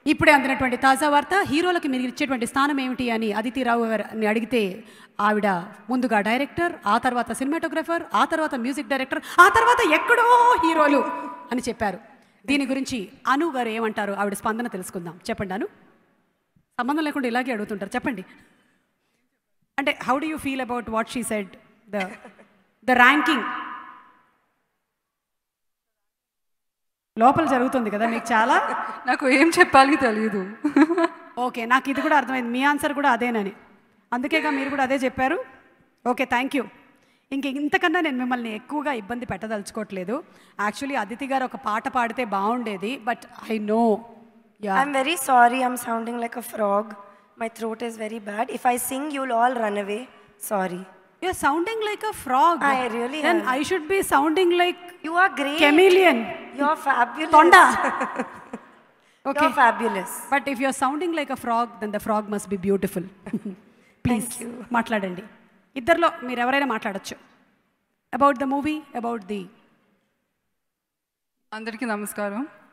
ఇప్పుడే అందినటువంటి తాజా వార్త హీరోలకు మీరు ఇచ్చేటువంటి స్థానం ఏమిటి అని అదితి రావు గారిని అడిగితే ఆవిడ ముందుగా డైరెక్టర్ ఆ తర్వాత సినిమాటోగ్రఫర్ ఆ తర్వాత మ్యూజిక్ డైరెక్టర్ ఆ తర్వాత ఎక్కడో హీరోలు అని చెప్పారు దీని గురించి అను గారు ఏమంటారు ఆవిడ స్పందన తెలుసుకుందాం చెప్పండి అను సంబంధం లేకుండా ఇలాగే అడుగుతుంటారు చెప్పండి అంటే how do you feel about what she said the the ranking లోపల జరుగుతుంది కదా మీకు చాలా నాకు ఏం చెప్పాలి తెలియదు ఓకే నాకు ఇది కూడా అర్థమైంది మీ ఆన్సర్ కూడా అదేనని అందుకేగా మీరు కూడా అదే చెప్పారు ఓకే థ్యాంక్ యూ ఇంక ఇంతకన్నా నేను మిమ్మల్ని ఎక్కువగా ఇబ్బంది పెట్టదలుచుకోవట్లేదు యాక్చువల్లీ అదితి గారు ఒక పాట పాడితే బాగుండేది but I know yeah I'm very sorry, I'm sounding like a frog. My throat is very bad. If I sing, you'll all run away. Sorry. You sounding like a frog I really then am. I should be sounding like You are great. Chameleon You're fabulous. తొండ okay You're fabulous. But if you're sounding like a frog then the frog must be beautiful please మాట్లాడండి ఇద్దరిలో మీరు ఎవరైనా మాట్లాడచ్చు about the movie about the అందరికీ నమస్కారం